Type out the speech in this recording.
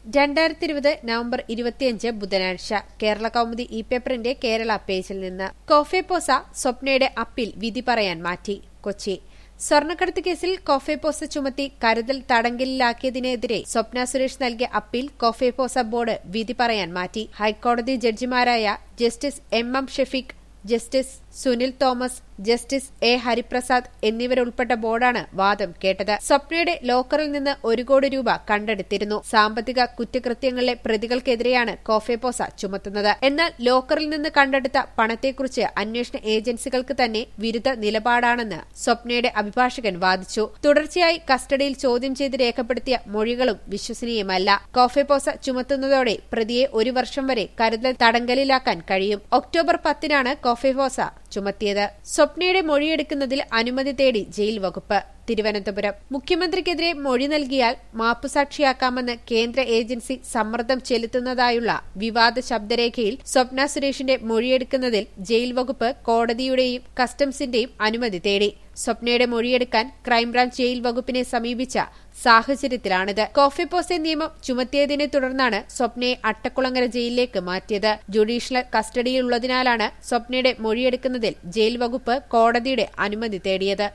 രണ്ടായിരത്തി ഇരുപത് നവംബർ ഇരുപത്തിയഞ്ച് ബുധനാഴ്ച കേരള കൗമുദി ഇ പേപ്പറിന്റെ കേരള പേജിൽ നിന്ന് കോഫെപോസ സ്വപ്നയുടെ അപ്പീൽ വിധി പറയാൻ മാറ്റി കൊച്ചി സ്വർണ്ണക്കടത്ത് കേസിൽ കോഫെപോസ ചുമത്തി കരുതൽ തടങ്കലിലാക്കിയതിനെതിരെ സ്വപ്ന സുരേഷ് നൽകിയ അപ്പീൽ കോഫെപോസ ബോർഡ് വിധി പറയാൻ മാറ്റി ഹൈക്കോടതി ജഡ്ജിമാരായ justice M M Shafeeq justice Sunil Thomas justice A Hariprasad എന്നിവരുൾപ്പെട്ട ബോർഡാണ് വാദം കേട്ടത് സ്വപ്നയുടെ ലോക്കറിൽ നിന്ന് ഒരു കോടി രൂപ കണ്ടെടുത്തിരുന്നു സാമ്പത്തിക കുറ്റകൃത്യങ്ങളിലെ പ്രതികൾക്കെതിരെയാണ് കോഫെപോസ ചുമത്തുന്നത് എന്നാൽ ലോക്കറിൽ നിന്ന് കണ്ടെടുത്ത പണത്തെക്കുറിച്ച് അന്വേഷണ ഏജൻസികൾക്ക് തന്നെ വിരുദ്ധ നിലപാടാണെന്ന് സ്വപ്നയുടെ അഭിഭാഷകൻ വാദിച്ചു തുടർച്ചയായി കസ്റ്റഡിയിൽ ചോദ്യം ചെയ്ത് രേഖപ്പെടുത്തിയ മൊഴികളും വിശ്വസനീയമല്ല കോഫെപോസ ചുമത്തുന്നതോടെ പ്രതിയെ ഒരു വർഷം വരെ കരുതൽ തടങ്കലിലാക്കാൻ കഴിയും ഒക്ടോബർ പത്തിനാണ് കോഫെപോസ ചുമത്തിയത് സ്വപ്നയുടെ മൊഴിയെടുക്കുന്നതിൽ അനുമതി തേടി ജയിൽ വകുപ്പ് തിരുവനന്തപുരം മുഖ്യമന്ത്രിക്കെതിരെ മൊഴി നൽകിയാൽ മാപ്പുസാക്ഷിയാക്കാമെന്ന് കേന്ദ്ര ഏജൻസി സമ്മർദ്ദം ചെലുത്തുന്നതായുള്ള വിവാദ ശബ്ദരേഖയിൽ സ്വപ്ന സുരേഷിന്റെ മൊഴിയെടുക്കുന്നതിൽ ജയിൽ വകുപ്പ് കോടതിയുടെയും കസ്റ്റംസിന്റെയും അനുമതി തേടി സ്വപ്നയുടെ മൊഴിയെടുക്കാൻ ക്രൈംബ്രാഞ്ച് ജയിൽ വകുപ്പിനെ സമീപിച്ച സാഹചര്യത്തിലാണിത് കോഫിപ്പോസെ നിയമം ചുമത്തിയതിനെ തുടർന്നാണ് സ്വപ്നയെ അട്ടക്കുളങ്ങര ജയിലിലേക്ക് മാറ്റിയത് ജുഡീഷ്യൽ കസ്റ്റഡിയിലുള്ളതിനാലാണ് സ്വപ്നയുടെ മൊഴിയെടുക്കുന്നതിൽ ജയിൽ വകുപ്പ് കോടതിയുടെ അനുമതി തേടിയത്